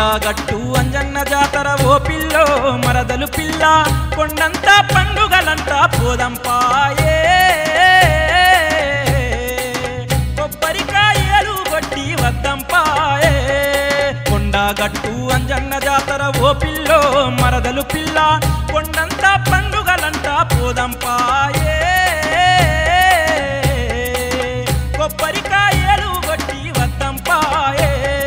కొండగట్టు అంజన్న జాతర ఓ పిల్లో మరదలు పిల్ల కొండంత పండుగలంట పోదంపాయే కొబ్బరికాయలు కొట్టి వద్దంపాయే కొండగట్టు అంజన్న జాతర ఓ పిల్లో మరదలు పిల్ల కొండంత పండుగలంట పోదంపాయే కొబ్బరికాయలు కొట్టి వద్దంపాయే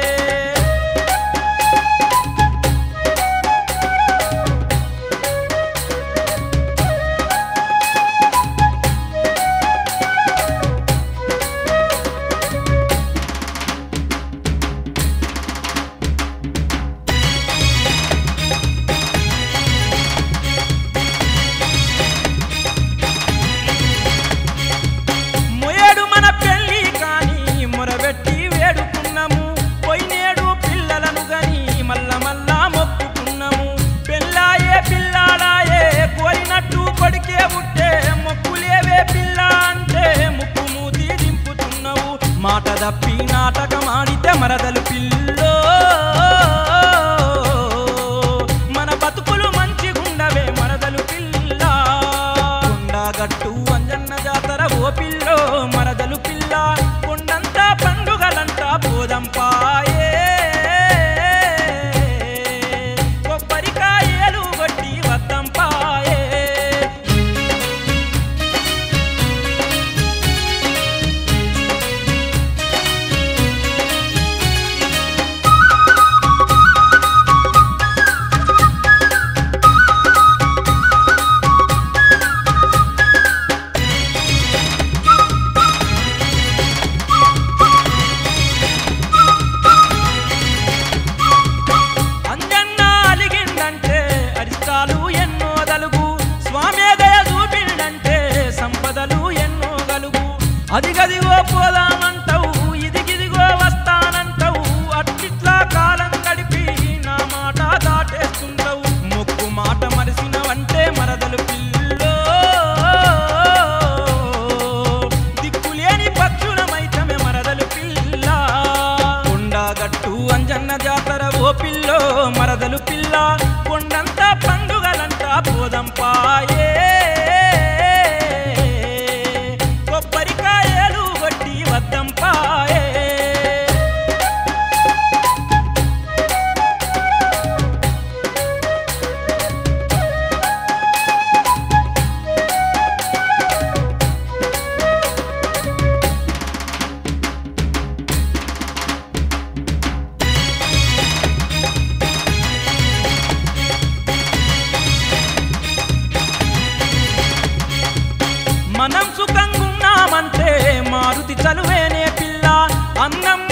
మొయడు మన పెళ్ళి కాని మొరబెట్టి వేడుకున్నాము పోయినేడు పిల్లలను గని మల్ల మల్లా మొక్కుకున్నాము పెళ్ళాయే పిల్లాడాయే కోరినట్టు కొడికే పుట్టే మొక్కులేవే పిల్ల అంటే ముక్కు మూతి దింపుతున్నావు మాట తప్పి నాటకమాడితే మరదలు పిల్లో మన బతుకులు మంచిగుండవే మరదలు పిల్ల కొండగట్టు అంజన్న జాతర ఓ పిల్లో మరదలు పిల్ల కొండంత పండుగలంట పోదంపాయే కొబ్బరికాయలు కొట్టి వద్దంపాయే అంజన్న అలిగిందంటే అరిష్టాలు ఎన్నో గలుగు స్వామి దయ చూపిండంటే సంపదలు ఎన్నో గలుగు అదిగదిగో పోదామంటావు ఇదిగిదిగో వస్తానంటావు అట్టిట్లా కాలం గడిపి నా మాట దాటేస్తుంటావు మొక్కు మాట మరిసినవంటే మరదలు పిల్లో దిక్కులేని పక్షులమైతమే మరదలు పిల్ల కొండగట్టు అంజన్న జాతర ఓ పిల్లో మరదలు పిల్ల కొండంత పండుగలంట పోదంపాయే కొబ్బరికాయలు కొట్టి వద్దంపాయే మనం సుఖంగున్నామంటే మారుతి చలువేనే పిల్ల అన్నం